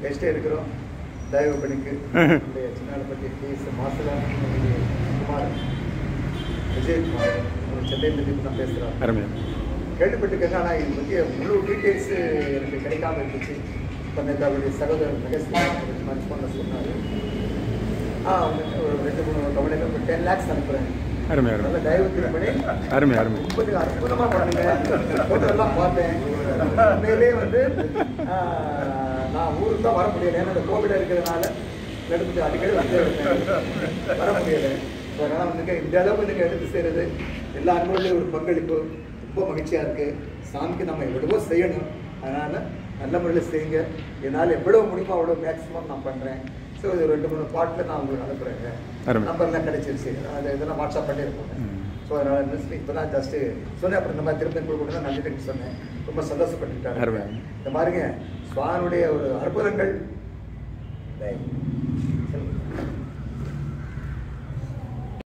பேசிட்டே இருக்கிறோம் தயவு பண்ணிக்கு ம்ஹும். நம்முடைய சின்னாலப்பட்டி டிஎஸ் மாசலாம் குமார் விஜயகுமார் அவர் சென்னையிலிருந்து நான் பேசுகிறேன் அருமையா கேள்விப்பட்டிருக்கேங்க ஆனால் இது பற்றிய முழு டீட்டெயில்ஸ் எனக்கு கிடைக்காம இருந்துச்சு இப்போ நேற்று அவருடைய சகோதரர் மெகஸ்தான் ஃபோனில் சொன்னார் ஆ அவங்களுக்கு ஒரு ரெண்டு மூணு கவலையில் ஒரு டென் லேக்ஸ் அனுப்புகிறேன் அருமையா அருமை நல்ல தயவு திருப்பணி அருமை அருமை கொஞ்சம் அற்புதமாக பண்ணுங்க ஃபோட்டோலாம் பார்த்தேன் உண்மையிலே வந்து ஆ, நான் ஊருக்கு தான் வர முடியல ஏன்னா இந்த கோவிட் இருக்கிறதுனால எடுத்துட்டு அடிக்கடி வந்து வர முடியல ஸோ அதனால் வந்துங்க இந்த அளவுக்கு நீங்கள் எடுத்து செய்கிறது எல்லா அன்புகளையும் ஒரு பங்களிப்பு ரொம்ப மகிழ்ச்சியாக இருக்குது சாமிக்கு நம்ம எவ்வளவோ செய்யணும் அதனால் நல்ல முறையில் செய்யுங்க என்னால் எவ்வளோ முடியுமோ அவ்வளோ மேக்ஸிமம் நான் பண்ணுறேன் ஸோ இது ரெண்டு மூணு பாட்டில் நான் உங்களுக்கு அனுப்புகிறேங்க அருமை. நம்பர்லாம் கிடைச்சிருச்சு அது இதெல்லாம் வாட்ஸ்அப் பண்ணியிருக்கோம் ம். ஸோ அதனால் இண்டஸ்ட்ரி இப்போ தான் ஜஸ்ட்டு சொன்னேன் அப்புறம் இந்த மாதிரி திருப்பி கொடுக்கணும் தான் நன்றி சொன்னேன் ரொம்ப சந்தோஷப்பட்டுட்டாங்க அருமை. இந்த மாதிரிங்க சுவானுடைய ஒரு அற்புதங்கள்